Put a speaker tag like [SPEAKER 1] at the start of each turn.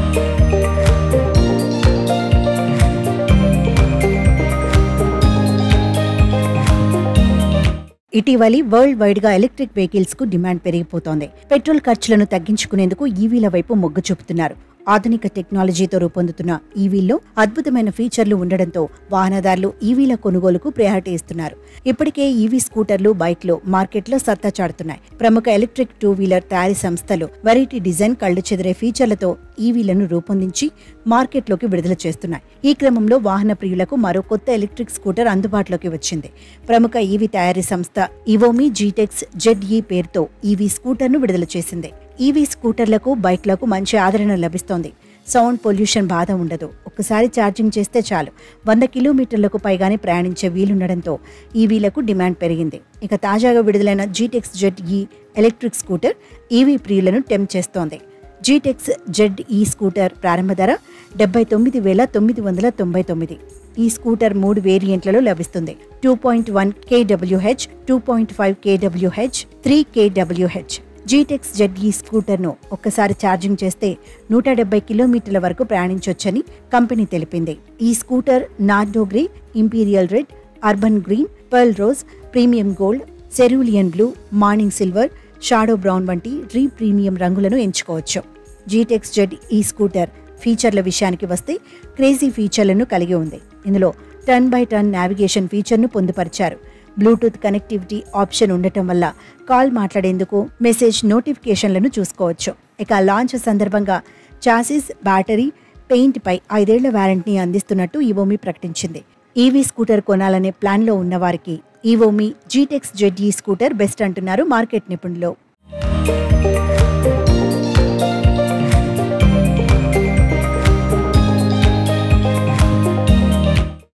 [SPEAKER 1] ఇటీవలి worldwide గా electric vehicles కు డిమాండ్ పెరిగిపోతోంది పెట్రోల్ ఖర్చులను తగ్గించుకునేందుకు ఈవీల వైపు మొగ్గు చూపుతున్నారు ఆధునిక టెక్నాలజీతో రూపొందుతున్న ఈవీల్లో అద్భుతమైన ఫీచర్లు ఉండడంతో వాహనదారులు ఈవీల కొనుగోలుకు ప్రయారిటీ ఇస్తున్నారు ఇప్పటికే ఈవీ స్కూటర్లు బైక్లు మార్కెట్లో సత్తా చాటుతున్నాయి ప్రముఖ ఎలక్ట్రిక్ టూ వీలర్ తయారీ సంస్థలు వెరైటీ డిజైన్ కళ్లు చెదిరే ఫీచర్లతో ఈవీలను రూపొందించి మార్కెట్లోకి విడుదల చేస్తున్నాయి ఈ క్రమంలో వాహన ప్రియులకు మరో కొత్త ఎలక్ట్రిక్ స్కూటర్ అందుబాటులోకి వచ్చింది ప్రముఖ ఈవీ తయారీ సంస్థ ఇవోమి జీటెక్స్ జెడ్ ఈ పేరుతో ఈవీ స్కూటర్ను విడుదల చేసింది ఈవీ స్కూటర్లకు బైక్లకు మంచి ఆదరణ లభిస్తోంది సౌండ్ పొల్యూషన్ బాధ ఉండదు ఒక్కసారి ఛార్జింగ్ చేస్తే చాలు వంద కిలోమీటర్లకు పైగానే ప్రయాణించే వీలుండడంతో ఈవీలకు డిమాండ్ పెరిగింది ఇక తాజాగా విడుదలైన Gtex Z E electric scooter EV ప్రియులను టెంప్ చేస్తోంది జీటెక్స్ జెడ్ ఈ స్కూటర్ ప్రారంభ ధర డెబ్బై తొమ్మిది వేల తొమ్మిది వందల తొంభై తొమ్మిది ఈ స్కూటర్ మూడు వేరియంట్లలో లభిస్తుంది two point one K W H two point five K W H three K W H జీటెక్స్ జెడ్ ఈ స్కూటర్ను ఒక్కసారి ఛార్జింగ్ చేస్తే నూట డెబ్బై కిలోమీటర్ల వరకు ప్రయాణించొచ్చని కంపెనీ తెలిపింది ఈ scooter Nardo grey imperial red urban green pearl rose premium gold cerulean blue morning silver shadow brown వంటి రీ ప్రీమియం రంగులను ఎంచుకోవచ్చు జీటెక్స్ జెడ్ ఈ స్కూటర్ ఫీచర్ల విషయానికి వస్తే క్రేజీ ఫీచర్లను కలిగి ఉంది ఇందులో టర్న్ బై టర్న్ నావిగేషన్ ఫీచర్ను పొందుపరిచారు బ్లూటూత్ కనెక్టివిటీ ఆప్షన్ ఉండటం వల్ల కాల్ మాట్లాడేందుకు మెసేజ్ నోటిఫికేషన్లను చూసుకోవచ్చు ఇక లాంచ్ సందర్భంగా చాసిస్ బ్యాటరీ పెయింట్ పై ఐదేళ్ల వారంటీని అందిస్తున్నట్టు ఈవోమి ప్రకటించింది ఈవీ స్కూటర్ కొనాలనే ప్లాన్లో ఉన్నవారికి Evomi Gtex Z E scooter best అంటున్నారు మార్కెట్ నిపుణులు